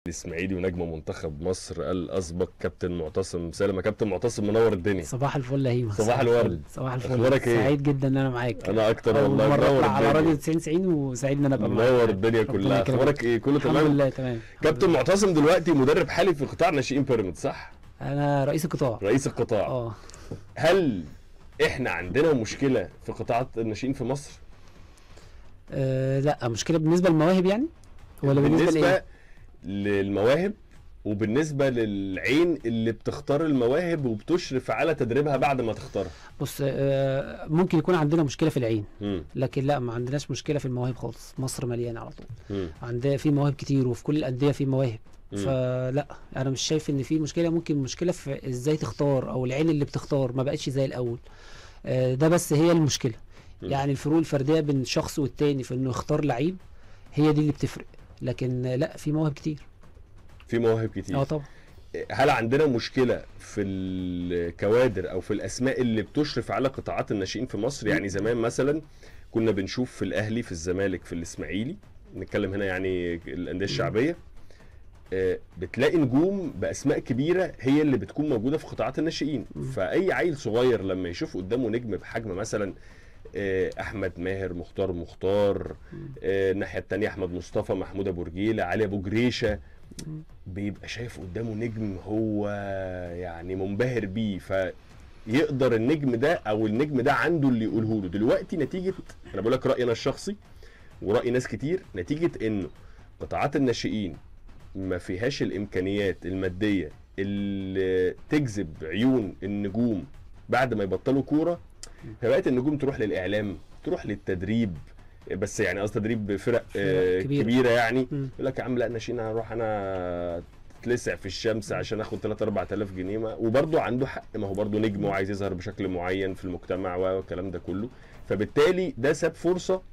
الاسماعيلي ونجم منتخب مصر الاسبق كابتن معتصم سالم كابتن معتصم منور الدنيا صباح الفل يا هيما صباح الورد. صباح الفل أخبارك إيه؟ سعيد جدا ان انا معاك انا اكتر أول والله مرة منور اطلع على راديو الدنيا 90 90 وسعيد ان انا ابقى معاك منور الدنيا ربنا كلها يكرمك. اخبارك ايه كله الحمد تمام لله تمام كابتن معتصم دلوقتي مدرب حالي في قطاع ناشئين بيراميدز صح انا رئيس القطاع رئيس القطاع اه هل احنا عندنا مشكله في قطاعات الناشئين في مصر آه، لا مشكله بالنسبه للمواهب يعني ولا بالنسبه, بالنسبه لايه للمواهب وبالنسبه للعين اللي بتختار المواهب وبتشرف على تدريبها بعد ما تختارها بص آه، ممكن يكون عندنا مشكله في العين مم. لكن لا ما عندناش مشكله في المواهب خالص مصر مليانه على طول مم. عندها في مواهب كتير وفي كل الانديه في مواهب مم. فلا انا مش شايف ان في مشكله ممكن مشكله في ازاي تختار او العين اللي بتختار ما بقتش زي الاول آه، ده بس هي المشكله مم. يعني الفروق الفرديه بين شخص والتاني في انه يختار لعيب هي دي اللي بتفرق لكن آه، لا في مواهب كتير في مواهب كتير اه طبعا هل عندنا مشكله في الكوادر او في الاسماء اللي بتشرف على قطاعات الناشئين في مصر يعني زمان مثلا كنا بنشوف في الاهلي في الزمالك في الاسماعيلي نتكلم هنا يعني الانديه الشعبيه آه، بتلاقي نجوم باسماء كبيره هي اللي بتكون موجوده في قطاعات الناشئين مم. فاي عيل صغير لما يشوف قدامه نجم بحجم مثلا آه، احمد ماهر مختار مختار آه، الناحيه الثانيه احمد مصطفى محمود ابو رجيله علي ابو جريشه مم. بيبقى شايف قدامه نجم هو يعني منبهر بيه فيقدر النجم ده او النجم ده عنده اللي يقوله له دلوقتي نتيجه انا بقول لك رايي انا الشخصي وراي ناس كتير نتيجه انه قطاعات الناشئين ما فيهاش الامكانيات الماديه اللي تجذب عيون النجوم بعد ما يبطلوا كوره فبقت النجوم تروح للاعلام تروح للتدريب بس يعني قصدي تدريب فرق آه، كبيرة. كبيره يعني مم. يقول لك يا عم لا ناشئين هروح انا اتلسع في الشمس عشان اخد 3 4000 جنيه ما- وبرضه عنده حق ما هو برضه نجم وعايز يظهر بشكل معين في المجتمع والكلام ده كله فبالتالي ده ساب فرصه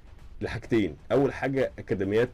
لحاجتين اول حاجه اكاديميات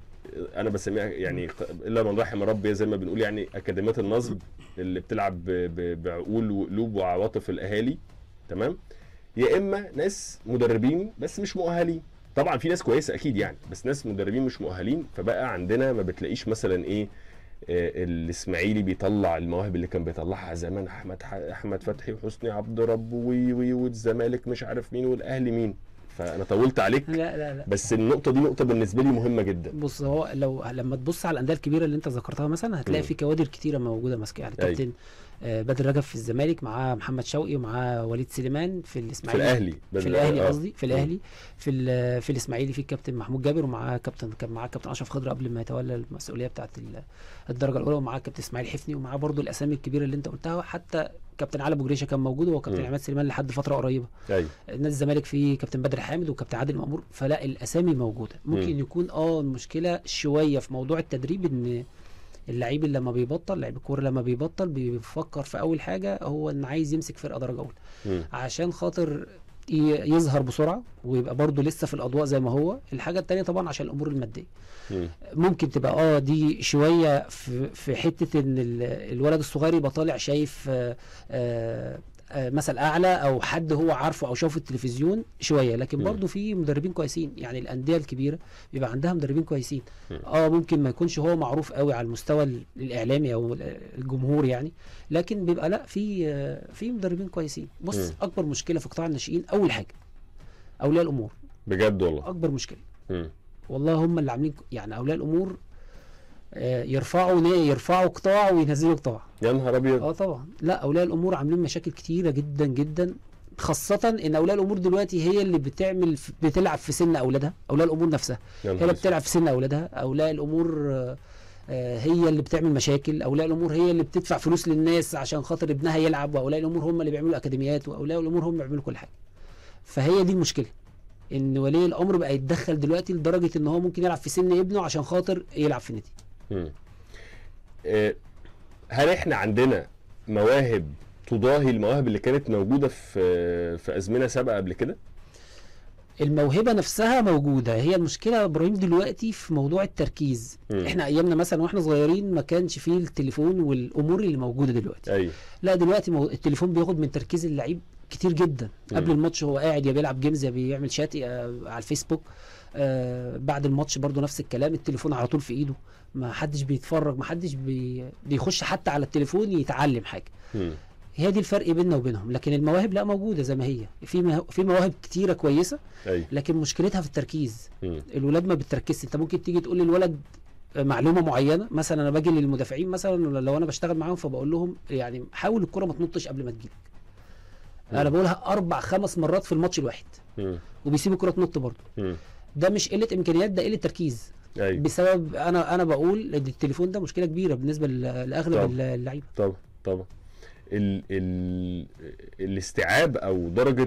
انا بسميها يعني ق- الا من رحم ربي زي ما بنقول يعني اكاديميات النصب اللي بتلعب ب- ب- بعقول وقلوب وعواطف الاهالي تمام يا اما ناس مدربين بس مش مؤهلين طبعا في ناس كويسه اكيد يعني بس ناس مدربين مش مؤهلين فبقى عندنا ما بتلاقيش مثلا ايه آه، الاسماعيلي بيطلع المواهب اللي كان بيطلعها زمان احمد ح- احمد فتحي وحسني عبد رب وي وي والزمالك مش عارف مين والاهلي مين فانا طولت عليك لا لا لا بس النقطه دي نقطه بالنسبه لي مهمه جدا بص هو لو لما تبص على الانديه الكبيره اللي انت ذكرتها مثلا هتلاقي مم. في كوادر كتيره موجوده ماسكه يعني أيوة. كابتن آه، بدر رجب في الزمالك معاه محمد شوقي ومعاه وليد سليمان في في الاسماعيلي الاهلي في الاهلي آه. قصدي في الاهلي في ال- في الاسماعيلي في الكابتن محمود جابر ومعاه كابتن كان معاه كابتن اشرف خضر قبل ما يتولى المسؤوليه بتاعه ال- الدرجه الاولى ومعاه كابتن اسماعيل حفني ومعاه برضو الاسامي الكبيره اللي انت قلتها حتى كابتن علي ابو جريشه كان موجود وكابتن مم. عماد سليمان لحد فتره قريبه ايوه نادي الزمالك فيه كابتن بدر حامد وكابتن عادل مأمور فلا الاسامي موجوده ممكن مم. يكون اه المشكله شويه في موضوع التدريب ان اللعيب اللي لما بيبطل لعيب الكوره لما بيبطل بيفكر في اول حاجه هو ان عايز يمسك فرقه درجه اولى مم. عشان خاطر ي- يظهر بسرعه ويبقى برضه لسه في الاضواء زي ما هو الحاجه التانية طبعا عشان الامور الماديه مم. ممكن تبقى اه دي شويه في, في حته ان ال- الولد الصغير يبقى طالع شايف آه آه آه مثل اعلى او حد هو عارفه او شافه في التلفزيون شويه لكن مم. برضه في مدربين كويسين يعني الانديه الكبيره بيبقى عندها مدربين كويسين مم. اه ممكن ما يكونش هو معروف قوي على المستوى ال- الاعلامي او ال- الجمهور يعني لكن بيبقى لا في آه في مدربين كويسين بص مم. اكبر مشكله في قطاع الناشئين اول حاجه اولياء الامور بجد والله اكبر مشكله مم. والله هم اللي عاملين يعني اولياء الامور آه، يرفعوا نا- يرفعوا قطاع وينزلوا قطاع يا نهار ابيض اه طبعا لا اولياء الامور عاملين مشاكل كتيره جدا جدا خاصة ان اولياء الامور دلوقتي هي اللي بتعمل بتلعب في سن اولادها اولياء الامور نفسها يا هي نهار اللي أسود. بتلعب في سن اولادها اولياء الامور آه، آه، هي اللي بتعمل مشاكل اولياء الامور هي اللي بتدفع فلوس للناس عشان خاطر ابنها يلعب واولياء الامور هم اللي بيعملوا اكاديميات واولياء الامور هم اللي بيعملوا كل حاجه فهي دي المشكله ان ولي الامر بقى يتدخل دلوقتي لدرجه ان هو ممكن يلعب في سن ابنه عشان خاطر يلعب في النادي مم. آه، هل احنا عندنا مواهب تضاهي المواهب اللي كانت موجوده في في ازمنه سابقه قبل كده؟ الموهبه نفسها موجوده هي المشكله يا ابراهيم دلوقتي في موضوع التركيز مم. احنا ايامنا مثلا واحنا صغيرين ما كانش فيه التليفون والامور اللي موجوده دلوقتي ايوه لا دلوقتي مو... التليفون بياخد من تركيز اللعيب كتير جدا مم. قبل الماتش هو قاعد يا بيلعب جيمز يا بيعمل شات يا على الفيسبوك آه بعد الماتش برضو نفس الكلام التليفون على طول في ايده ما حدش بيتفرج ما حدش بي بيخش حتى على التليفون يتعلم حاجه مم. هي دي الفرق بيننا وبينهم لكن المواهب لا موجوده زي ما هي في مه- في مواهب كتيره كويسه ايوه لكن مشكلتها في التركيز مم. الولاد ما بتركزش انت ممكن تيجي تقول للولد معلومه معينه مثلا انا باجي للمدافعين مثلا لو انا بشتغل معاهم فبقول لهم يعني حاول الكره ما تنطش قبل ما تجيلك انا مم. بقولها اربع خمس مرات في الماتش الواحد مم. وبيسيب الكره تنط برضه مم. ده مش قله امكانيات ده قله تركيز ايوه بسبب انا انا بقول ان التليفون ده مشكله كبيره بالنسبه ل- لاغلب طب. اللعيبه طبعا طبعا ال ال الاستيعاب او درجه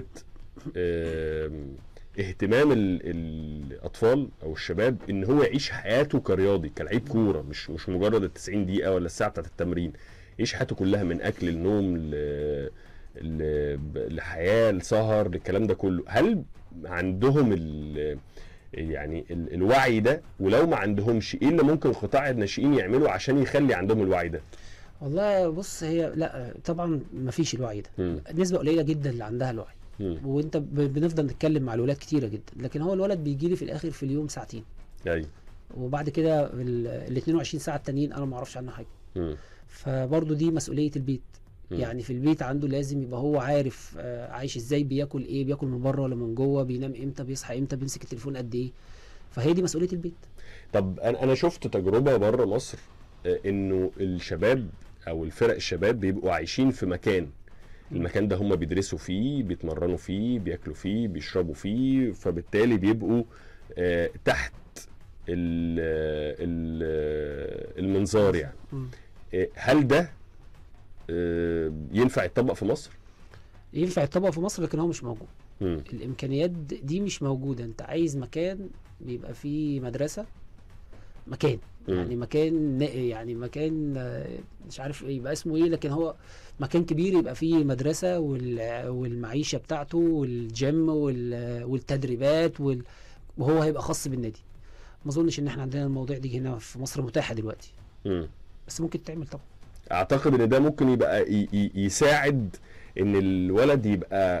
آم، اهتمام ال الاطفال او الشباب ان هو يعيش حياته كرياضي كلاعب كوره مش مش مجرد ال 90 دقيقه ولا الساعه بتاعت التمرين يعيش حياته كلها من اكل لنوم ل ل- لحياه لسهر للكلام ده كله هل عندهم ال يعني ال الوعي ده ولو ما عندهمش ايه اللي ممكن قطاع الناشئين يعملوا عشان يخلي عندهم الوعي ده والله بص هي لا طبعا ما فيش الوعي ده مم. نسبه قليله جدا اللي عندها الوعي مم. وانت ب- بنفضل نتكلم مع الولاد كتيره جدا لكن هو الولد بيجي لي في الاخر في اليوم ساعتين ايوه وبعد كده ال 22 ساعه التانيين انا ما اعرفش عنه حاجه مم. فبرضه دي مسؤوليه البيت مم. يعني في البيت عنده لازم يبقى هو عارف آه، عايش ازاي بياكل ايه بياكل من بره ولا من جوه بينام امتى بيصحى امتى بيمسك التليفون قد ايه فهي دي مسؤوليه البيت طب انا انا شفت تجربه بره مصر آه، انه الشباب او الفرق الشباب بيبقوا عايشين في مكان المكان ده هم بيدرسوا فيه بيتمرنوا فيه بياكلوا فيه بيشربوا فيه فبالتالي بيبقوا آه، تحت ال- ال- المنظار يعني مم. آه، هل ده آه، ينفع يتطبق في مصر؟ ينفع يتطبق في مصر لكن هو مش موجود مم. الامكانيات د- دي مش موجوده انت عايز مكان بيبقى فيه مدرسه مكان مم. يعني مكان ن- يعني مكان آه، مش عارف ايه يبقى اسمه ايه لكن هو مكان كبير يبقى فيه مدرسه وال- والمعيشه بتاعته والجيم وال- والتدريبات وال- وهو هيبقى خاص بالنادي ما اظنش ان احنا عندنا المواضيع دي هنا في مصر متاحه دلوقتي مم. بس ممكن تعمل طبعا اعتقد ان ده ممكن يبقى ي- ي- يساعد ان الولد يبقى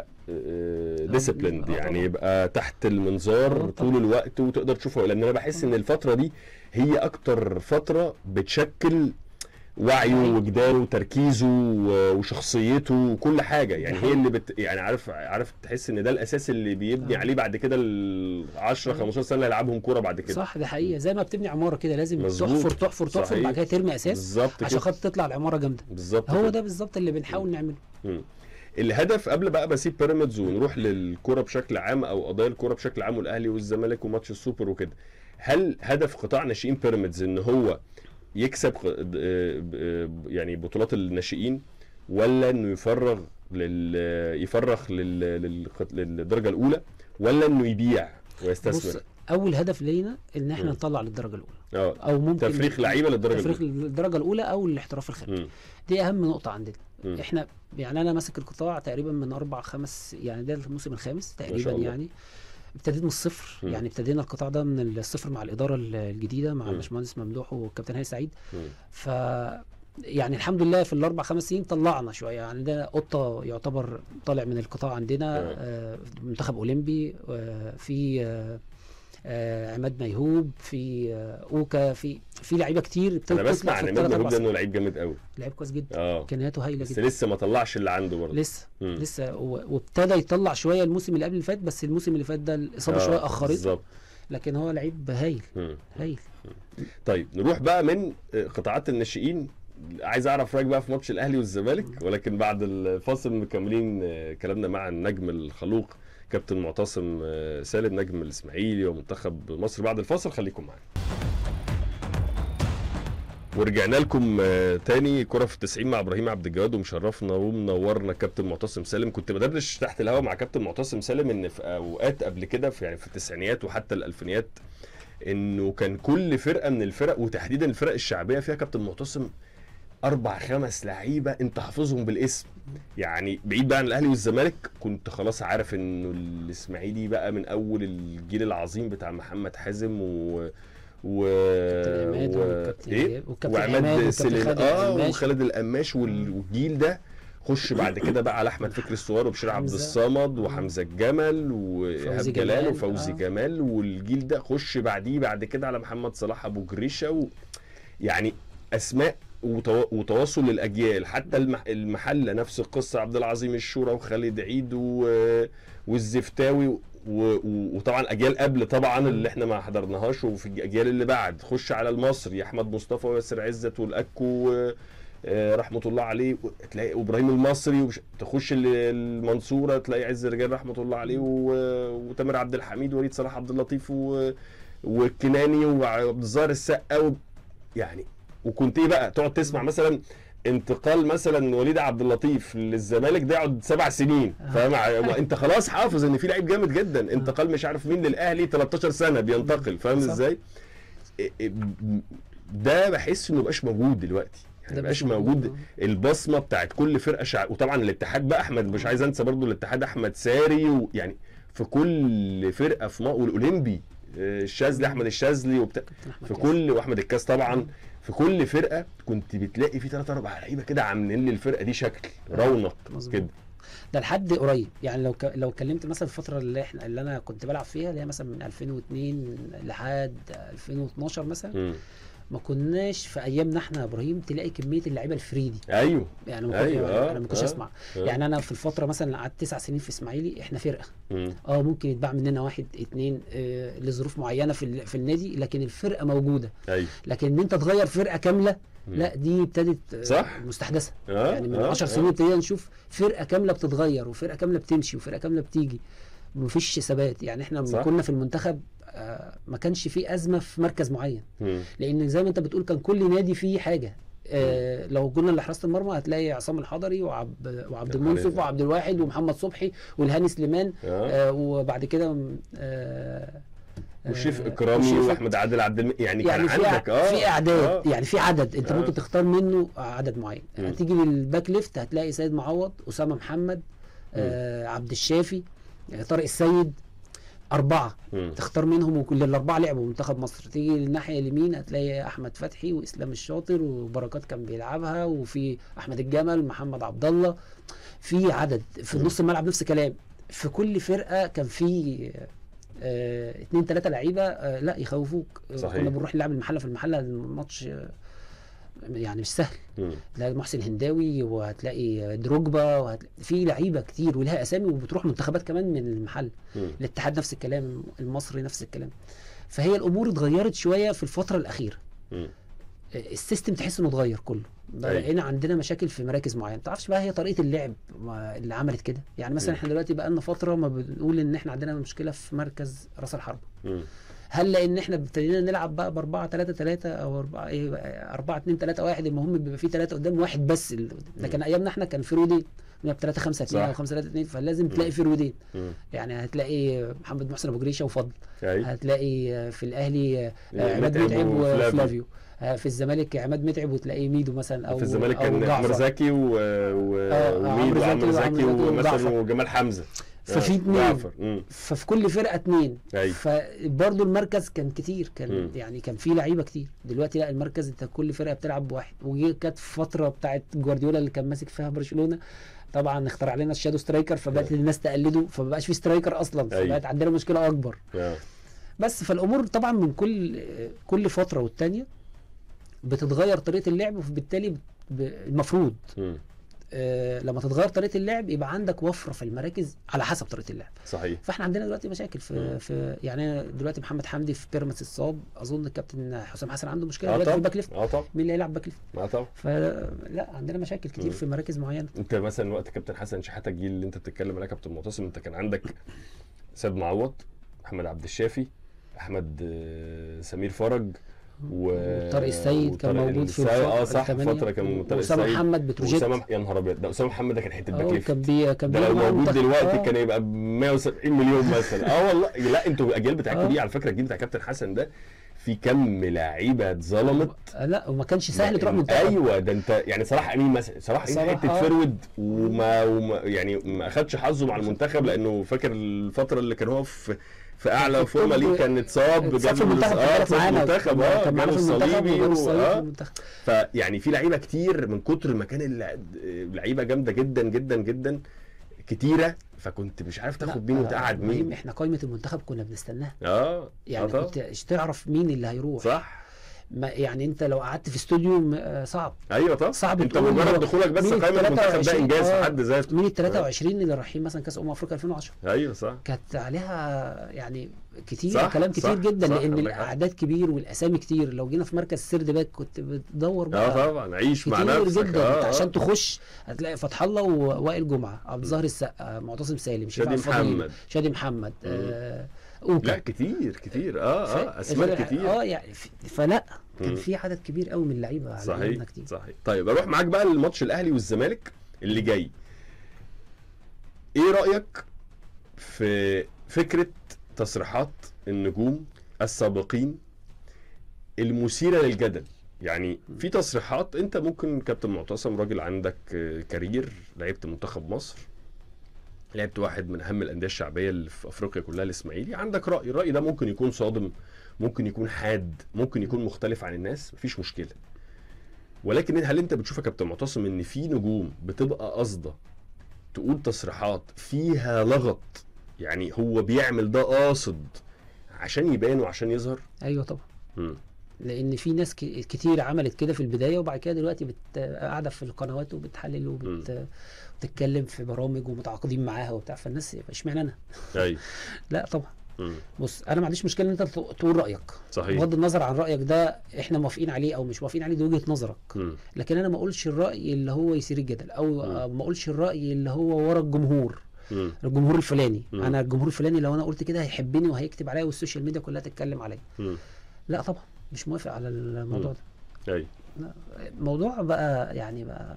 ديسيبليند آه، يعني طبعا. يبقى تحت آه، المنظار طبعا. طول الوقت وتقدر تشوفه لان انا بحس ان الفتره دي هي اكتر فتره بتشكل وعيه أيوة. وجدانه وتركيزه و- وشخصيته وكل حاجه يعني هي حقيقة. اللي بت يعني عارف عارف تحس ان ده الاساس اللي بيبني آه. عليه بعد كده ال 10 آه. 15 سنه يلعبهم كوره بعد كده صح ده حقيقه زي ما بتبني عماره كده لازم مظبوط. تحفر تحفر تحفر صحيح. بعد كده ترمي اساس بالظبط عشان كده خاطر تطلع العماره جامده بالظبط هو كده. ده بالظبط اللي بنحاول نعمله مم. الهدف قبل بقى بسيب بيراميدز ونروح للكوره بشكل عام او قضايا الكوره بشكل عام والاهلي والزمالك وماتش السوبر وكده هل هدف قطاع ناشئين بيراميدز ان هو يكسب ق- د- آه، ب- آه، يعني بطولات الناشئين ولا انه يفرغ لل يفرغ لل... للخط- للدرجه الاولى ولا انه يبيع بص ويستثمر اول هدف لينا ان احنا مم. نطلع للدرجه الاولى اه او ممكن تفريغ لعيبه للدرجه تفريغ الاولى للدرجه الاولى او الاحتراف الخارجي مم. دي اهم نقطه عندنا مم. احنا يعني انا ماسك القطاع تقريبا من اربع خمس يعني ده الموسم الخامس تقريبا الله. يعني ابتديت من الصفر مم. يعني ابتدينا القطاع ده من الصفر مع الاداره الجديده مع مم. الباشمهندس ممدوح والكابتن هاني سعيد مم. ف يعني الحمد لله في الاربع خمس سنين طلعنا شويه يعني ده قطه يعتبر طالع من القطاع عندنا آه. آه، منتخب اولمبي آه، في آه، آه، عماد ميهوب في آه، اوكا في في لعيبه كتير ابتدت انا بسمع تطلع عن في عماد الثلاث مهوب اربع ده سنين انه لعيب جامد قوي لعيب كويس جدا اه امكانياته هايله بس جدا لسه ما طلعش اللي عنده برضه لسه مم. لسه و- وابتدى يطلع شويه الموسم اللي قبل اللي فات بس الموسم اللي فات ده الاصابه آه، شويه اخرته بالظبط لكن هو لعيب هايل مم. هايل طيب نروح بقى من قطاعات الناشئين عايز اعرف رايك بقى في ماتش الاهلي والزمالك ولكن بعد الفاصل مكملين آه، كلامنا مع النجم الخلوق كابتن معتصم آه، سالم نجم الاسماعيلي ومنتخب مصر بعد الفاصل خليكم معانا ورجعنا لكم آه، تاني كرة في التسعين مع ابراهيم عبد الجواد ومشرفنا ومنورنا كابتن معتصم سالم كنت بدردش تحت الهوا مع كابتن معتصم سالم ان في اوقات قبل كده في يعني في التسعينيات وحتى الالفينيات انه كان كل فرقه من الفرق وتحديدا الفرق الشعبيه فيها كابتن معتصم اربع خمس لعيبه انت حافظهم بالاسم يعني بعيد بقى عن الاهلي والزمالك كنت خلاص عارف انه الاسماعيلي بقى من اول الجيل العظيم بتاع محمد حازم و و كابتن عماد و... والكابتن ايه إيهاب والكابتن عماد وعماد والكابتن سليم خالد اه القماش. وخالد القماش وال- والجيل ده خش بعد كده بقى على احمد فكري الصغير وبشير عبد حمزة. الصمد وحمزه الجمل وايهاب فوزي جلال جمال، وفوزي آه. جمال والجيل ده خش بعديه بعد كده على محمد صلاح ابو جريشه و... يعني اسماء وتوا... وتواصل للاجيال حتى الم... المحله نفس القصه عبد العظيم الشورى وخالد عيد و... والزفتاوي و... و... وطبعا اجيال قبل طبعا اللي احنا ما حضرناهاش وفي الاجيال اللي بعد خش على المصري احمد مصطفى وياسر عزت والاكو و... آه، رحمه الله عليه و- تلاقي ابراهيم المصري وبش... تخش ال- المنصوره تلاقي عز الرجال رحمه الله عليه و... وتامر عبد الحميد ووليد صلاح عبد اللطيف و... والكناني وعبد الظاهر السقا و... يعني وكنت ايه بقى تقعد تسمع مثلا انتقال مثلا وليد عبد اللطيف للزمالك ده يقعد سبع سنين فاهم ع- انت خلاص حافظ ان في لعيب جامد جدا انتقال مش عارف مين للاهلي 13 سنه بينتقل فاهم صح. ازاي إيه- إيه- ده بحس انه مبقاش موجود دلوقتي يعني ده مبقاش مش موجود البصمه بتاعت كل فرقه شع... وطبعا الاتحاد بقى احمد مش عايز انسى برضو الاتحاد احمد ساري ويعني في كل فرقه في م... والاولمبي آه، الشاذلي احمد الشاذلي وبتاع كابتن أحمد في كاس. كل واحمد الكاس طبعا في كل فرقه كنت بتلاقي في ثلاث اربع لعيبه كده عاملين للفرقه دي شكل رونق مظبوط. كده ده لحد قريب يعني لو ك... لو اتكلمت مثلا في الفتره اللي احنا اللي انا كنت بلعب فيها اللي هي مثلا من 2002 لحد 2012 مثلا مم. ما كناش في ايامنا احنا يا ابراهيم تلاقي كميه اللعيبه الفري دي ايوه يعني ما كنت أيوة، آه، انا ما كنتش آه، اسمع آه. يعني انا في الفتره مثلا اللي قعدت تسع سنين في اسماعيلي احنا فرقه مم. اه ممكن يتباع مننا واحد اتنين آه لظروف معينه في ال- في النادي لكن الفرقه موجوده ايوه لكن ان انت تغير فرقه كامله مم. لا دي ابتدت آه، صح. مستحدثه آه، يعني من آه، 10 آه. سنين ابتدينا نشوف فرقه كامله بتتغير وفرقه كامله بتمشي وفرقه كامله بتيجي مفيش ثبات يعني احنا لما صح. كنا في المنتخب آه، ما كانش في ازمه في مركز معين مم. لان زي ما انت بتقول كان كل نادي فيه حاجه آه لو قلنا لحراسه المرمى هتلاقي عصام الحضري وعبد وعبد يا نهار المنصف أزرق. وعبد الواحد ومحمد صبحي والهاني سليمان آه. آه وبعد كده آه وشيف آه، اكرامي وشيف- واحمد عادل عبد الم... يعني, يعني كان في عندك ع- اه في اعداد آه. يعني في عدد انت آه. ممكن تختار منه عدد معين مم. هتيجي للباك ليفت هتلاقي سيد معوض اسامه محمد آه عبد الشافي آه طارق السيد اربعه مم. تختار منهم وكل الاربعه لعبوا منتخب مصر تيجي للناحيه اليمين هتلاقي احمد فتحي واسلام الشاطر وبركات كان بيلعبها وفي احمد الجمل محمد عبد الله في عدد في مم. نص الملعب نفس الكلام في كل فرقه كان في آه اتنين تلاته لعيبه آه لا يخوفوك آه، صحيح. كنا بنروح نلعب المحله في المحله الماتش آه، يعني مش سهل مم. تلاقي محسن هنداوي وهتلاقي دروجبا وهتلاقي في لعيبه كتير ولها اسامي وبتروح منتخبات كمان من المحل مم. الاتحاد نفس الكلام المصري نفس الكلام فهي الامور اتغيرت شويه في الفتره الاخيره مم. السيستم تحس انه اتغير كله بقى أيوة. بقينا عندنا مشاكل في مراكز معينه تعرفش بقى هي طريقه اللعب ما- اللي عملت كده يعني مثلا مم. احنا دلوقتي بقى لنا فتره ما بنقول ان احنا عندنا مشكله في مركز راس الحرب مم. هل لان احنا ابتدينا نلعب بقى ب 4 3 3 او 4 ايه 4 2 3 1 المهم بيبقى في ثلاثه قدام واحد بس اللي قدام. لكن ايامنا احنا كان فرودين بنلعب 3 5 2 صح. او 5 3 2 فلازم تلاقي فرودين مم. يعني هتلاقي محمد محسن ابو جريشه وفضل أيوة. هتلاقي في الاهلي متعب عماد متعب وفلافيو. وفلافيو في الزمالك عماد متعب وتلاقيه ميدو مثلا او في الزمالك أو كان جعفر. عمرو زكي و... و... آه، آه، وميدو عمرو زكي عمرو زكي وعمرو زكي ومثلا وجعفر. وجمال حمزه ففي آه، اتنين. جعفر مم. ففي كل فرقه اتنين أيوة. فبرضه المركز كان كتير كان مم. يعني كان في لعيبه كتير دلوقتي لا المركز انت كل فرقه بتلعب بواحد وجي كانت فتره بتاعت جوارديولا اللي كان ماسك فيها برشلونه طبعا اخترع لنا الشادو سترايكر فبقت الناس تقلده فمبقاش في سترايكر اصلا أيوة. فبقت عندنا مشكله اكبر آه. بس فالامور طبعا من كل كل فتره والتانيه بتتغير طريقه اللعب وبالتالي بت- ب- المفروض مم. آه لما تتغير طريقه اللعب يبقى عندك وفره في المراكز على حسب طريقه اللعب صحيح فاحنا عندنا دلوقتي مشاكل في مم. في يعني أنا دلوقتي محمد حمدي في بيراميدز اتصاب اظن الكابتن حسام حسن عنده مشكله اه دلوقتي في طبعا الباك ليفت اه طبعا مين اللي هيلعب باك ليفت اه طبعا فلا عندنا مشاكل كتير مم. في مراكز معينه انت مثلا وقت كابتن حسن شحاته الجيل اللي انت بتتكلم عليه كابتن معتصم انت كان عندك سيد معوض محمد عبد الشافي احمد آه، سمير فرج و... وطارق السيد كان وطارق موجود في السيد- اه الفترة صح الثمانية. فتره كان طارق واسامه السيد محمد بتروجيت واسامه يا نهار ابيض ده اسامه محمد ده كان حته باك اه ليفت كان بي كان ده لو بيلعب مع موجود المنتخب. دلوقتي آه. كان يبقى ب 170 مليون مثلا اه والله لا انتوا الجيل بتاعكم آه. دي على فكره الجيل بتاع كابتن حسن ده في كم لعيبه اتظلمت آه، لا وما كانش سهل لا، تروح منتخب ايوه ده انت يعني صلاح امين مثلا صلاح امين صلاح، حته آه. فرود وما, وما يعني ما اخدش حظه مع المنتخب لانه فاكر الفتره اللي كان هو في في اعلى كان في فورمه التوب ليه كان اتصاب اتصاب في جاله- المنتخب اه كان في معانا المنتخب اه كان معانا جاله في المنتخب الصليبي وجاله و- الصليبي في آه. المنتخب فيعني في لعيبه كتير من كتر ما كان اللع- لعيبه جامده جدا جدا جدا كتيره فكنت مش عارف تاخد مين لا، وتقعد إبراهيم، مين احنا قائمه المنتخب كنا بنستناها اه يعني آه طبعا. كنت تعرف مين اللي هيروح صح ما يعني انت لو قعدت في استوديو م- آه، صعب ايوه طبعا صعب انت تقول مجرد هو دخولك بس مين قائمه المنتخب ده 23 انجاز في آه. حد ذاته مين ال 23 اللي رايحين مثلا كاس امم افريقيا 2010 ايوه صح كانت عليها يعني كتير صح، كلام كتير صح، جدا صح، لان عندك حق. الاعداد كبير والاسامي كتير لو جينا في مركز سيرد باك كنت بتدور اه بقى طبعا عيش مع كتير نفسك جدا اه انت آه. عشان تخش هتلاقي فتح الله ووائل جمعه عبد الظاهر السقا معتصم سالم شريف شادي عبد الفضيل، محمد شادي محمد مم. آه لا اوكا كتير كتير اه ف- اه اسماء غير- كتير اه يعني ف- فلا كان مم. في عدد كبير قوي من اللعيبه على صحيح ايامنا كتير صحيح طيب اروح معاك بقى للماتش الاهلي والزمالك اللي جاي ايه رايك في فكره تصريحات النجوم السابقين المثيره للجدل يعني في تصريحات انت ممكن كابتن معتصم راجل عندك آه، كارير لعبت منتخب مصر لعبت واحد من اهم الانديه الشعبيه اللي في افريقيا كلها الاسماعيلي عندك راي الراي ده ممكن يكون صادم ممكن يكون حاد ممكن يكون مختلف عن الناس مفيش مشكله ولكن هل انت بتشوف يا كابتن معتصم ان في نجوم بتبقى قاصده تقول تصريحات فيها لغط يعني هو بيعمل ده قاصد عشان يبان وعشان يظهر ايوه طبعا مم. لان في ناس ك- كتير عملت كده في البدايه وبعد كده دلوقتي بت... قاعده في القنوات وبتحلل وبت... وبتتكلم في برامج ومتعاقدين معاها وبتاع فالناس اشمعنى انا ايوه لا طبعا مم. بص انا ما عنديش مشكله ان انت ت- تقول رايك صحيح بغض النظر عن رايك ده احنا موافقين عليه او مش موافقين عليه دي وجهه نظرك مم. لكن انا ما اقولش الراي اللي هو يثير الجدل او مم. ما اقولش الراي اللي هو ورا الجمهور مم. الجمهور الفلاني مم. انا الجمهور الفلاني لو انا قلت كده هيحبني وهيكتب عليا والسوشيال ميديا كلها تتكلم عليا مم. لا طبعا مش موافق على الموضوع مم. ده ايوه الموضوع بقى يعني بقى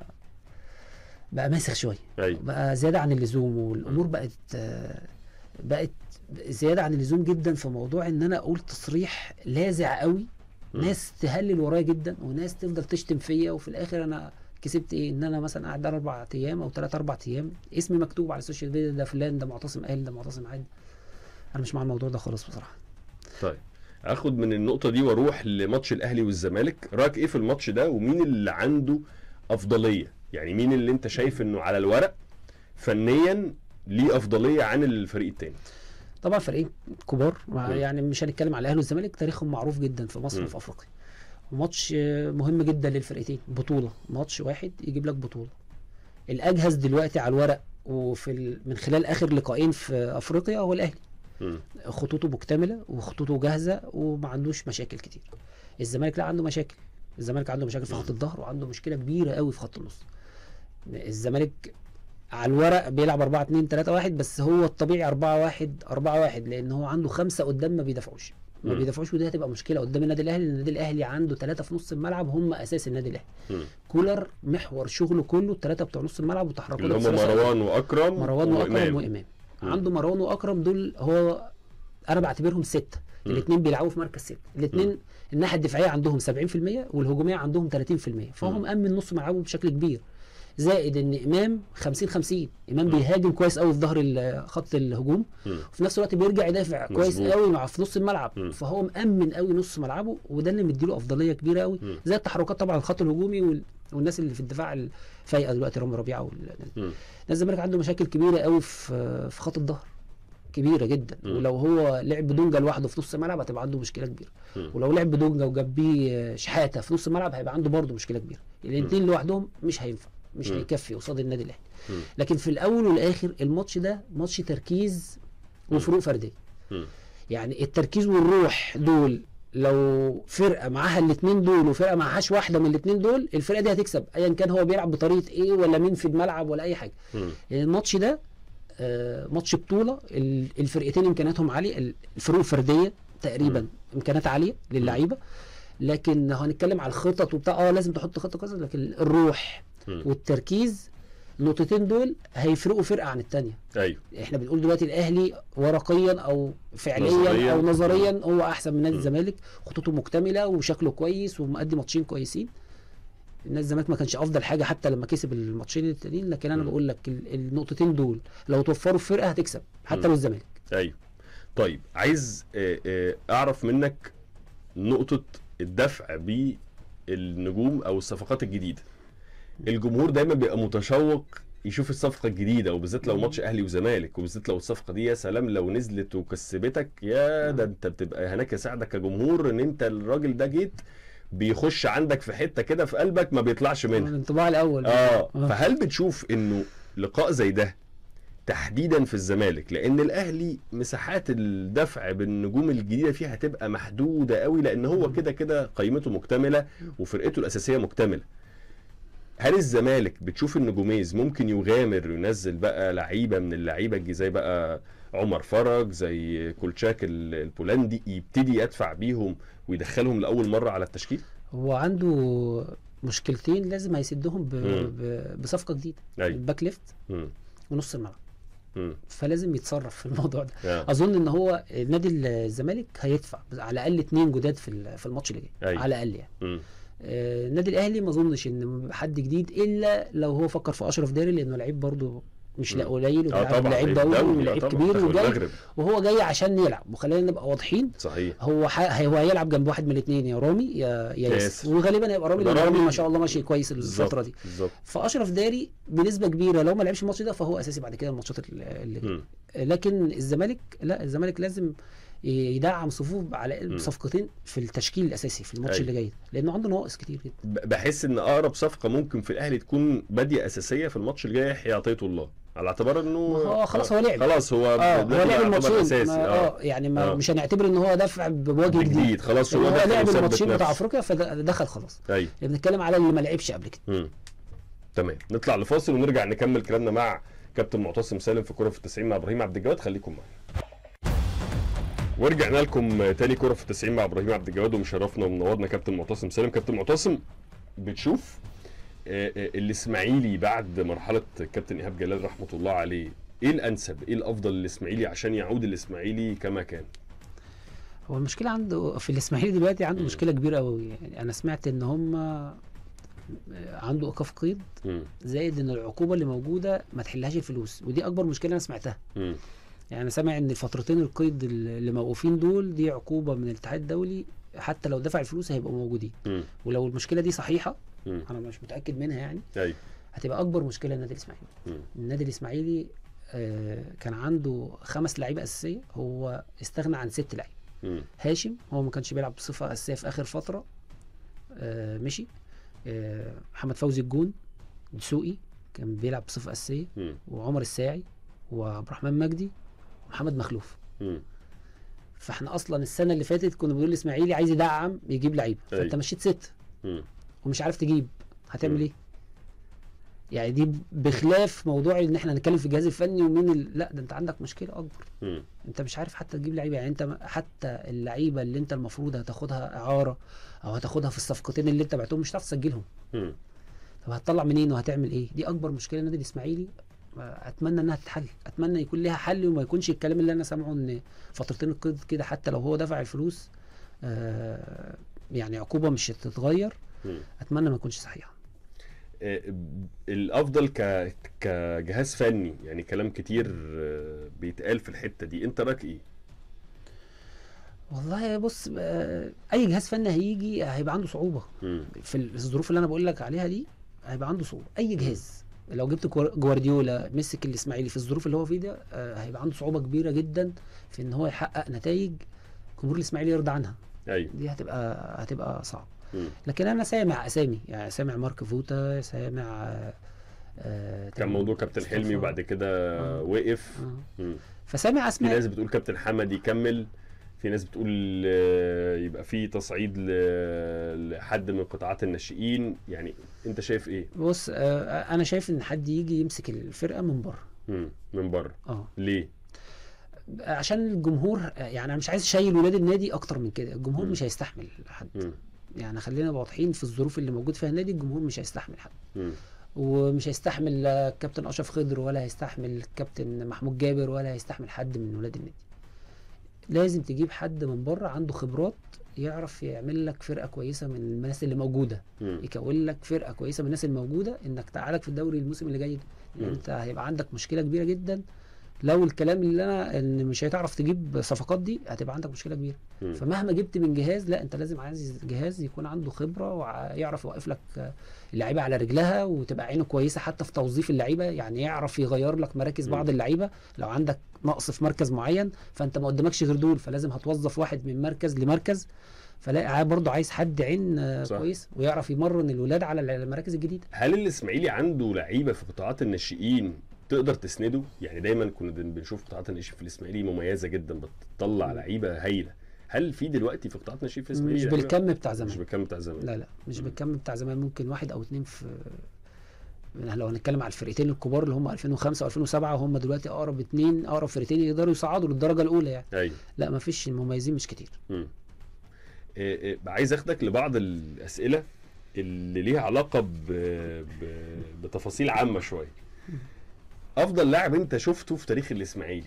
بقى ماسخ شويه ايوه بقى زياده عن اللزوم والامور بقت آه، بقت زياده عن اللزوم جدا في موضوع ان انا اقول تصريح لاذع قوي مم. ناس تهلل ورايا جدا وناس تفضل تشتم فيا وفي الاخر انا كسبت ايه ان انا مثلا قاعد اربع ايام او ثلاث اربع ايام اسمي مكتوب على السوشيال ميديا ده فلان ده معتصم قال ده معتصم عاد انا مش مع الموضوع ده خالص بصراحه طيب اخد من النقطه دي واروح لماتش الاهلي والزمالك رايك ايه في الماتش ده ومين اللي عنده افضليه يعني مين اللي انت شايف انه على الورق فنيا ليه افضليه عن الفريق التاني طبعا فريقين كبار مع مم. يعني مش هنتكلم على الاهلي والزمالك تاريخهم معروف جدا في مصر مم. وفي افريقيا وماتش آه، مهم جدا للفرقتين بطوله ماتش واحد يجيب لك بطوله الاجهز دلوقتي على الورق وفي ال... من خلال اخر لقاءين في افريقيا هو الاهلي مم. خطوطه مكتمله وخطوطه جاهزه وما عندوش مشاكل كتير الزمالك لا عنده مشاكل الزمالك عنده مشاكل في خط الظهر وعنده مشكله كبيره قوي في خط النص الزمالك على الورق بيلعب 4 2 3 1 بس هو الطبيعي 4 1 4 1 لان هو عنده خمسه قدام ما بيدافعوش ما مم. بيدافعوش ودي هتبقى مشكله قدام النادي الاهلي لان النادي الاهلي عنده ثلاثه في نص الملعب هم اساس النادي الاهلي مم. كولر محور شغله كله الثلاثه بتوع نص الملعب وتحركات اللي هم الثلاثة مروان واكرم مروان واكرم وإمام. وامام مم. عنده مروان واكرم دول هو انا بعتبرهم سته مم. الاثنين بيلعبوا في مركز سته الاثنين مم. الناحيه الدفاعيه عندهم 70% والهجوميه عندهم 30% فهو مم. مأمن نص ملعبه بشكل كبير زائد ان امام 50 50 امام مم. بيهاجم كويس قوي في ظهر ال- خط الهجوم مم. وفي نفس الوقت بيرجع يدافع كويس مظبوط. قوي مع في نص الملعب مم. فهو مأمن قوي نص ملعبه وده اللي مديله افضليه كبيره قوي مم. زي التحركات طبعا الخط الهجومي وال... والناس اللي في الدفاع الفايقه دلوقتي رامي ربيعه وال... مم. نادي الزمالك عنده مشاكل كبيره قوي في في خط الظهر كبيره جدا مم. ولو هو لعب بدونجا لوحده في نص الملعب هتبقى عنده مشكله كبيره مم. ولو لعب بدونجا وجاب بيه شحاته في نص الملعب هيبقى عنده برضه مشكله كبيره الاثنين لوحدهم مش هينفع مش مم. هيكفي قصاد النادي الاهلي مم. لكن في الاول والاخر الماتش ده ماتش تركيز وفروق فرديه مم. يعني التركيز والروح دول لو فرقه معاها الاثنين دول وفرقه معهاش واحده من الاثنين دول الفرقه دي هتكسب ايا كان هو بيلعب بطريقه ايه ولا مين في الملعب ولا اي حاجه مم. يعني الماتش ده آه، ماتش بطوله ال- الفرقتين امكانياتهم عاليه الفروق فرديه تقريبا مم. امكانيات عاليه للعيبه لكن لو هنتكلم على الخطط وبتاع اه لازم تحط خطه كذا لكن الروح مم. والتركيز النقطتين دول هيفرقوا فرقه عن الثانيه ايوه احنا بنقول دلوقتي الاهلي ورقيا او فعليا نظرياً. او نظريا هو احسن من نادي مم. الزمالك خطوطه مكتمله وشكله كويس ومؤدي ماتشين كويسين نادي الزمالك ما كانش افضل حاجه حتى لما كسب الماتشين التانيين لكن انا مم. بقول لك ال- النقطتين دول لو توفروا في فرقه هتكسب حتى مم. لو الزمالك ايوه طيب عايز آه، آه، اعرف منك نقطه الدفع بالنجوم او الصفقات الجديده الجمهور دايما بيبقى متشوق يشوف الصفقه الجديده وبالذات لو ماتش اهلي وزمالك وبالذات لو الصفقه دي يا سلام لو نزلت وكسبتك يا ده انت بتبقى هناك يساعدك كجمهور ان انت الراجل ده جيت بيخش عندك في حته كده في قلبك ما بيطلعش منها الانطباع الاول اه فهل بتشوف انه لقاء زي ده تحديدا في الزمالك لان الاهلي مساحات الدفع بالنجوم الجديده فيه هتبقى محدوده قوي لان هو كده كده قيمته مكتمله وفرقته الاساسيه مكتمله هل الزمالك بتشوف ان جوميز ممكن يغامر وينزل بقى لعيبه من اللعيبه الج- زي بقى عمر فرج زي كولتشاك ال- البولندي يبتدي يدفع بيهم ويدخلهم لاول مره على التشكيل؟ هو عنده مشكلتين لازم هيسدهم ب... مم. ب... بصفقه جديده ايوه الباك ليفت مم. ونص الملعب مم. فلازم يتصرف في الموضوع ده آه. اظن ان هو نادي الزمالك هيدفع على الاقل اتنين جداد في ال- في الماتش اللي جاي أيوة. على الاقل يعني مم. آه، النادي الاهلي ما اظنش ان حد جديد الا لو هو فكر في اشرف داري لانه لعيب برضه مش لا مم. قليل اه وبيلعب طبعا لعيب لعيب دولي دولي، آه ولعيب طبعا، كبير منتخب وجاي المغرب وهو جاي عشان يلعب وخلينا نبقى واضحين صحيح هو ح... هو هيلعب جنب واحد من الاثنين يا رامي يا يا ياسر. ياسر وغالبا هيبقى رامي يبقى لان رامي رامي ما شاء الله ماشي كويس الفتره دي بالظبط فاشرف داري بنسبه كبيره لو ما لعبش الماتش ده فهو اساسي بعد كده الماتشات اللي جايه مم. لكن الزمالك لا الزمالك لازم يدعم صفوف على مم. صفقتين في التشكيل الاساسي في الماتش أيوة. اللي جاي لانه عنده نواقص كتير جدا ب- بحس ان اقرب صفقه ممكن في الاهلي تكون باديه اساسيه في الماتش الجاي يحيى عطيه الله على اعتبار انه ما هو خلاص هو لعب خلاص هو اه دلوقتي هو لعب يعتبر الماتشين اساسي ما- اه اه يعني ما آه. مش هنعتبر ان هو دفع بوجه جديد جديد خلاص هو هو دخل لعب وثبت الماتشين بتاع نفسه. افريقيا فدخل خلاص ايوه يعني بنتكلم على اللي ما لعبش قبل كده مم. تمام نطلع لفاصل ونرجع نكمل كلامنا مع كابتن معتصم سالم في كوره في التسعين مع ابراهيم عبد الجواد خليكم معانا ورجعنا لكم تاني كوره في التسعين مع ابراهيم عبد الجواد ومشرفنا ومنورنا كابتن معتصم سالم كابتن معتصم بتشوف آه، آه، الاسماعيلي بعد مرحله الكابتن ايهاب جلال رحمه الله عليه ايه الانسب ايه الافضل للاسماعيلي عشان يعود الاسماعيلي كما كان هو المشكله عنده في الاسماعيلي دلوقتي عنده مم. مشكله كبيره قوي يعني انا سمعت ان هم عنده ايقاف قيد مم. زائد ان العقوبه اللي موجوده ما تحلهاش الفلوس ودي اكبر مشكله انا سمعتها مم. يعني انا سامع ان الفترتين القيد اللي موقوفين دول دي عقوبه من الاتحاد الدولي حتى لو دفع الفلوس هيبقوا موجودين مم. ولو المشكله دي صحيحه مم. انا مش متاكد منها يعني ايوه هتبقى اكبر مشكله للنادي الاسماعيلي مم. النادي الاسماعيلي آه، كان عنده خمس لعيبه اساسيه هو استغنى عن ست لعيبه مم. هاشم هو ما كانش بيلعب بصفه اساسيه في اخر فتره آه، مشي آه، محمد فوزي الجون دسوقي كان بيلعب بصفه اساسيه مم. وعمر الساعي وعبد الرحمن مجدي ومحمد مخلوف مم. فاحنا اصلا السنه اللي فاتت كنا بنقول الاسماعيلي عايز يدعم يجيب لعيبه أيوة. فانت مشيت ست مم. ومش عارف تجيب هتعمل مم. ايه يعني دي بخلاف موضوع ان احنا نتكلم في الجهاز الفني ومين ال... لا ده انت عندك مشكله اكبر مم. انت مش عارف حتى تجيب لعيبه يعني انت م- حتى اللعيبه اللي انت المفروض هتاخدها اعاره او هتاخدها في الصفقتين اللي انت بعتهم مش هتعرف تسجلهم مم. طب هتطلع منين وهتعمل ايه دي اكبر مشكله النادي الاسماعيلي اتمنى انها تتحل اتمنى يكون ليها حل وما يكونش الكلام اللي انا سامعه ان فترتين القيد كده حتى لو هو دفع الفلوس آه يعني عقوبه مش هتتغير مم. اتمنى ما يكونش صحيحه آه، الافضل ك كجهاز فني يعني كلام كتير آه، بيتقال في الحته دي انت رايك ايه والله بص آه اي جهاز فني هيجي هيبقى عنده صعوبه مم. في الظروف اللي انا بقول لك عليها دي هيبقى عنده صعوبه اي جهاز لو جبت جوار- جوارديولا مسك الاسماعيلي في الظروف اللي هو فيه ده آه، هيبقى عنده صعوبه كبيره جدا في ان هو يحقق نتائج جمهور الاسماعيلي يرضى عنها ايوه دي هتبقى هتبقى صعب مم. لكن انا سامع اسامي يعني سامع مارك فوتا سامع آه، آه، كان موضوع كابتن حلمي مصطفى. وبعد كده آه. وقف آه. مم. فسامع في اسماء ناس بتقول كابتن حمد يكمل في ناس بتقول آه، يبقى في تصعيد ل- لحد من قطاعات الناشئين يعني انت شايف ايه بص آه، انا شايف ان حد يجي يمسك الفرقه من بره مم. من بره اه ليه عشان الجمهور آه، يعني انا مش عايز اشيل ولاد النادي اكتر من كده الجمهور مم. مش هيستحمل حد مم. يعني خلينا نبقى واضحين في الظروف اللي موجود فيها النادي الجمهور مش هيستحمل حد مم. ومش هيستحمل لا كابتن اشرف خضر ولا هيستحمل كابتن محمود جابر ولا هيستحمل حد من ولاد النادي لازم تجيب حد من بره عنده خبرات يعرف يعمل لك فرقه كويسه من الناس اللي موجوده مم. يكون لك فرقه كويسه من الناس الموجوده انك تقعدك في الدوري الموسم اللي جاي ده لان مم. انت هيبقى عندك مشكله كبيره جدا لو الكلام اللي انا ان مش هتعرف تجيب صفقات دي هتبقى عندك مشكله كبيره مم. فمهما جبت من جهاز لا انت لازم عايز جهاز يكون عنده خبره ويعرف يوقف لك آه، اللعيبه على رجلها وتبقى عينه كويسه حتى في توظيف اللعيبه يعني يعرف يغير لك مراكز مم. بعض اللعيبه لو عندك نقص في مركز معين فانت ما قدامكش غير دول فلازم هتوظف واحد من مركز لمركز فلا برضه عايز حد عين آه، صح. كويس ويعرف يمرن الولاد على المراكز الجديده هل الاسماعيلي عنده لعيبه في قطاعات الناشئين تقدر تسنده يعني دايما كنا بن- بنشوف قطاعات الناشئين في الاسماعيلي مميزه جدا بتطلع مم. لعيبه هايله هل في دلوقتي في قطاعات الناشئين في مش الاسماعيلي لعيبة؟ بالكم بتاع مش زمان بالكم بتاع زمان لا لا مش مم. بالكم بتاع زمان ممكن واحد او اتنين في لو هنتكلم على الفرقتين الكبار اللي هم 2005 و2007 هم دلوقتي اقرب اتنين اقرب فرقتين يقدروا يصعدوا للدرجه الاولى يعني ايوه لا ما فيش المميزين مش كتير مم. إيه إيه عايز اخدك لبعض الاسئله اللي ليها علاقه ب... ب... بتفاصيل عامه شويه افضل لاعب انت شفته في تاريخ الاسماعيلي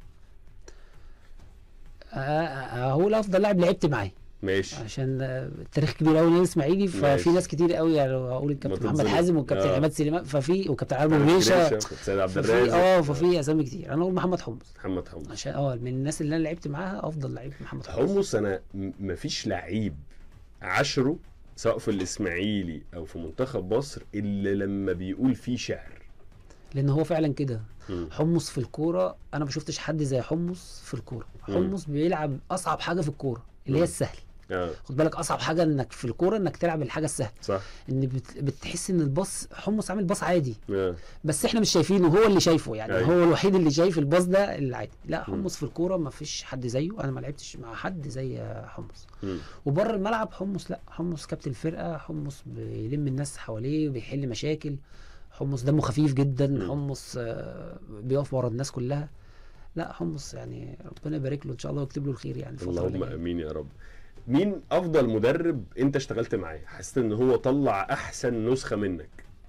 آه، آه، هو الافضل لاعب لعبت معاه ماشي عشان آه، التاريخ كبير قوي الاسماعيلي ففي ماشي. ناس كتير قوي يعني لو هقول ما الكابتن محمد تنزلش. حازم والكابتن آه. عماد سليمان ففي وكابتن علي أبو جريشه جريشة، سيد عبد ففي الرازق اه ففي اسامي كتير انا اقول محمد حمص محمد حمص عشان اه من الناس اللي انا لعبت معاها افضل لعيب محمد حمص حمص انا م- مفيش لعيب عشره سواء في الاسماعيلي او في منتخب مصر الا لما بيقول فيه شعر لان هو فعلا كده مم. حمص في الكوره انا ما شفتش حد زي حمص في الكوره مم. حمص بيلعب اصعب حاجه في الكوره اللي هي مم. السهل اه خد بالك اصعب حاجه انك في الكوره انك تلعب الحاجه السهله صح ان بت... بتحس ان الباص حمص عامل باص عادي آه. بس احنا مش شايفينه هو اللي شايفه يعني أيوة. هو الوحيد اللي شايف الباص ده اللي عادي لا مم. حمص في الكوره ما فيش حد زيه انا ما لعبتش مع حد زي حمص مم. وبره الملعب حمص لا حمص كابتن الفرقه حمص بيلم الناس حواليه وبيحل مشاكل حمص دمه خفيف جدا مم. حمص آه، بيقف ورا الناس كلها لا حمص يعني ربنا يبارك له ان شاء الله ويكتب له الخير يعني الفتره اللي اللهم جايه امين يا رب مين افضل مدرب انت اشتغلت معاه حسيت ان هو طلع احسن نسخه منك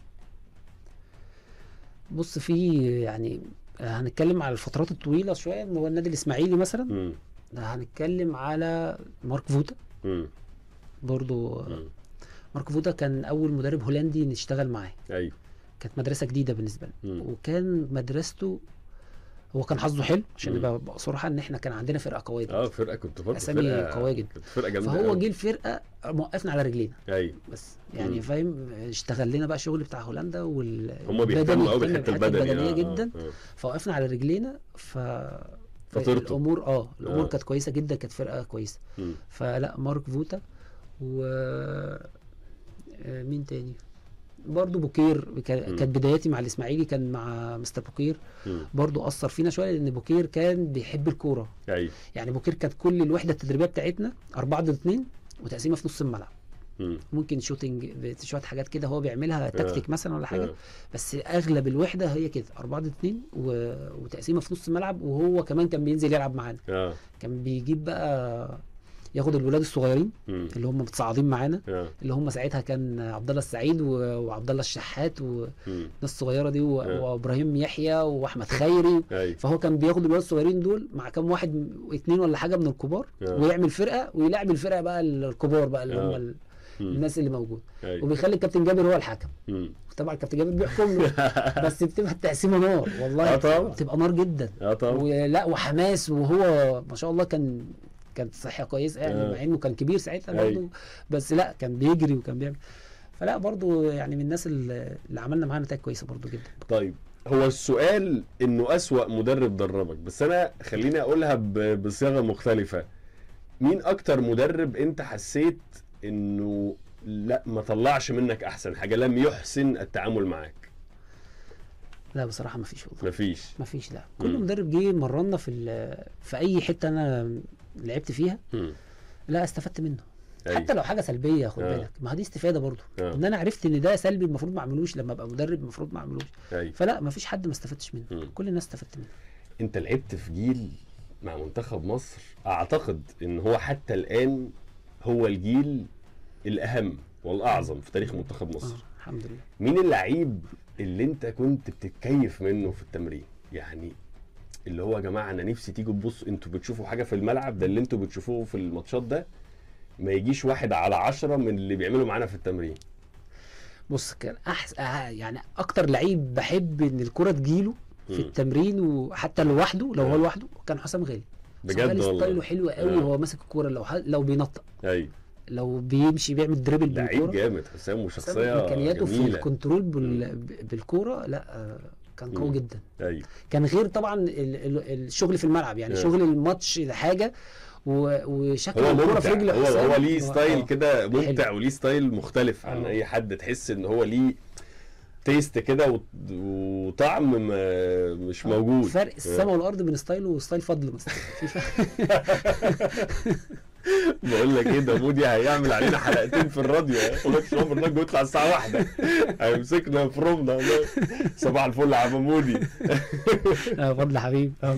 بص في يعني هنتكلم على الفترات الطويله شويه ان هو النادي الاسماعيلي مثلا مم. هنتكلم على مارك فوتا مم. برضو مم. مارك فوتا كان اول مدرب هولندي نشتغل معاه ايوه كانت مدرسه جديده بالنسبه لنا مم. وكان مدرسته هو كان حظه حلو عشان مم. نبقى بقى صراحه ان احنا كان عندنا فرقه قويه اه جدا فرقه كنت برضه أسامي فرقه قوية جدا. كنت فرقه جامده فهو أوي. جه الفرقه موقفنا على رجلينا ايوه بس مم. يعني فاهم اشتغل لنا بقى شغل بتاع هولندا وال هم بيهتموا قوي يهتم بالحته بالحتة البدنيه البدنيه آه، جدا آه، آه. فوقفنا على رجلينا ف فطرتوا. الامور اه الامور آه. كانت كويسه جدا كانت فرقه كويسه مم. فلا مارك فوتا و آه، مين تاني برضه بوكير كا- مم. كانت بداياتي مع الاسماعيلي كان مع مستر بوكير مم. برضه اثر فينا شويه لان بوكير كان بيحب الكوره ايوه يعني بوكير كانت كل الوحده التدريبيه بتاعتنا 4 ضد 2 وتقسيمه في نص الملعب مم. ممكن شوتنج شويه حاجات كده هو بيعملها تكتيك مثلا ولا حاجه آه. بس اغلب الوحده هي كده 4 ضد 2 و... وتقسيمه في نص الملعب وهو كمان كان بينزل يلعب معانا اه كان بيجيب بقى ياخد الولاد الصغيرين مم. اللي هم متصاعدين معانا اه اللي هم ساعتها كان عبد الله السعيد و- وعبد الله الشحات والناس مم. الصغيره دي و- آه. وابراهيم يحيى واحمد خيري ايوه فهو كان بياخد الولاد الصغيرين دول مع كام واحد م- اتنين ولا حاجه من الكبار آه. ويعمل فرقه ويلعب الفرقه بقى الكبار بقى اللي هم آه. ال- مم. الناس اللي موجود ايوه وبيخلي الكابتن جابر هو الحكم مم. طبعا الكابتن جابر بيحكم له بس بتبقى التقسيمه نار والله آه طبعا. بتبقى نار جدا اه طبعا ولا وحماس وهو ما شاء الله كان كانت صحه كويسه يعني آه. مع انه كان كبير ساعتها أيوة. برضه بس لا كان بيجري وكان بيعمل فلا برضه يعني من الناس اللي اللي عملنا معاها نتائج كويسه برضه جدا طيب هو السؤال انه اسوأ مدرب دربك بس انا خليني اقولها ب- بصياغه مختلفه مين اكتر مدرب انت حسيت انه لا ما طلعش منك احسن حاجه لم يحسن التعامل معاك لا بصراحه ما فيش والله مفيش ما فيش لا كل مم. مدرب جه مرنا في ال- في اي حته انا لعبت فيها مم. لا استفدت منه أيوة. حتى لو حاجه سلبيه خد آه. بالك ما دي استفاده برضه آه. ان انا عرفت ان ده سلبي المفروض ما اعملوش لما ابقى مدرب المفروض ما اعملوش ايوه فلا ما فيش حد ما استفدتش منه مم. كل الناس استفدت منه انت لعبت في جيل مع منتخب مصر اعتقد ان هو حتى الان هو الجيل الاهم والاعظم في تاريخ منتخب مصر اه الحمد لله مين اللعيب اللي انت كنت بتتكيف منه في التمرين يعني اللي هو يا جماعه انا نفسي تيجوا تبصوا انتوا بتشوفوا حاجه في الملعب ده اللي انتوا بتشوفوه في الماتشات ده ما يجيش واحد على عشرة من اللي بيعملوا معانا في التمرين بص كان احسن يعني اكتر لعيب بحب ان الكره تجيله في مم. التمرين وحتى لوحده لو هو آه. لوحده كان حسام غالي حسام بجد غالي ستايله والله حلو قوي آه. وهو ماسك الكوره لو ح- لو بينطق ايوه لو بيمشي بيعمل دريبل لعيب بالكوره جامد حسام حسام وشخصيه امكانياته في جميله الكنترول بال... بالكوره لا آه، كان قوي مم. جدا ايوه كان غير طبعا ال... ال... الشغل في الملعب يعني آه. شغل الماتش ده حاجه و... وشكل هو الكوره في ممتع رجل هو حسام هو ليه آه، ستايل آه. كده ممتع حلو. وليه ستايل مختلف عن آه. اي حد تحس ان هو ليه تيست كده وط- وطعم ما- مش موجود فرق السماء والارض بين ستايله وستايل فضل مثلا في فرق بقول لك ايه ده مودي هيعمل علينا حلقتين في الراديو يقول لك شو برنامج يطلع الساعه واحدة هيمسكنا في رومنا صباح الفل يا عم مودي آه، فضل حبيب آه.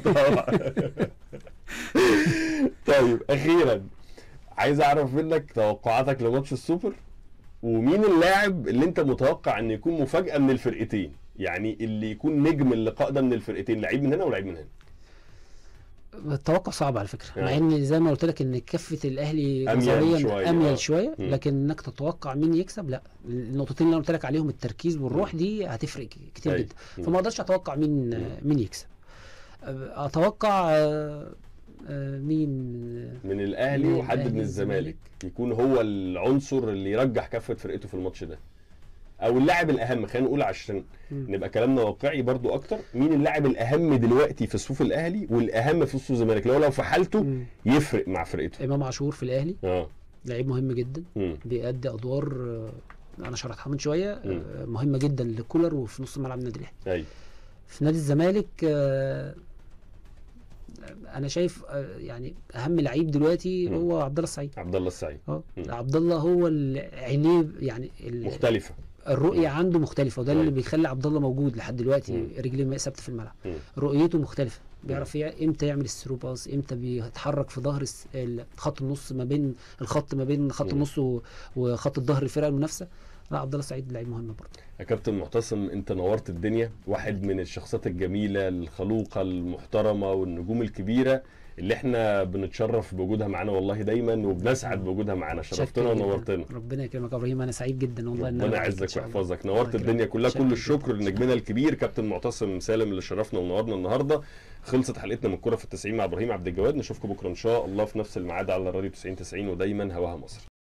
طيب اخيرا عايز اعرف منك توقعاتك لماتش السوبر ومين اللاعب اللي انت متوقع ان يكون مفاجاه من الفرقتين يعني اللي يكون نجم اللقاء ده من الفرقتين لعيب من هنا ولعيب من هنا التوقع صعب على فكره مع آه. ان زي ما قلت لك ان كفه الاهلي أميل نظريا شوية، آه. اميل شويه مم. لكن انك تتوقع مين يكسب لا النقطتين اللي انا قلت لك عليهم التركيز والروح مم. دي هتفرق كتير أيوة. جدا مم. فما اقدرش اتوقع مين مم. مين يكسب اتوقع آه، آه، مين من الاهلي من وحد الأهلي من والزمالك. الزمالك يكون هو العنصر اللي يرجح كفه فرقته في الماتش ده او اللاعب الاهم خلينا نقول عشان مم. نبقى كلامنا واقعي برضو اكتر مين اللاعب الاهم دلوقتي في صفوف الاهلي والاهم في صفوف الزمالك لو لو في حالته مم. يفرق مع فرقته امام عاشور في الاهلي اه لعيب مهم جدا مم. بيأدي ادوار آه، انا شرحتها من شويه مم. آه، مهمه جدا لكولر وفي نص ملعب النادي الاهلي ايوه في نادي الزمالك آه، انا شايف آه، يعني اهم لعيب دلوقتي مم. هو عبد الله السعيد عبد الله السعيد اه مم. عبد الله هو اللي عينيه يعني ال- مختلفه الرؤيه عنده مختلفه وده اللي أيوة. بيخلي عبد الله موجود لحد دلوقتي مم. رجليه ثابته في الملعب مم. رؤيته مختلفه بيعرف يع- امتى يعمل الثرو باس امتى بيتحرك في ظهر الس- ال- خط النص ما بين الخط ما بين خط مم. النص و- وخط الظهر الفرقه المنافسه لا عبد الله السعيد لعيب مهم برضه يا كابتن معتصم انت نورت الدنيا واحد من الشخصيات الجميله الخلوقه المحترمه والنجوم الكبيره اللي احنا بنتشرف بوجودها معانا والله دايما وبنسعد بوجودها معانا شرفتنا شكراً جداً. ونورتنا ربنا يكرمك يا ابراهيم انا سعيد جدا والله ان ربنا أنا معاك إن يعزك شاء الله. ويحفظك نورت الله الدنيا يكرمك. كلها شكراً كل جداً. الشكر إن شاء لنجمنا الكبير كابتن معتصم سالم اللي شرفنا ونورنا النهارده خلصت حلقتنا من كرة في التسعين مع ابراهيم عبد الجواد نشوفكم بكره ان شاء الله في نفس الميعاد على الراديو 90 90 ودايما هواها مصر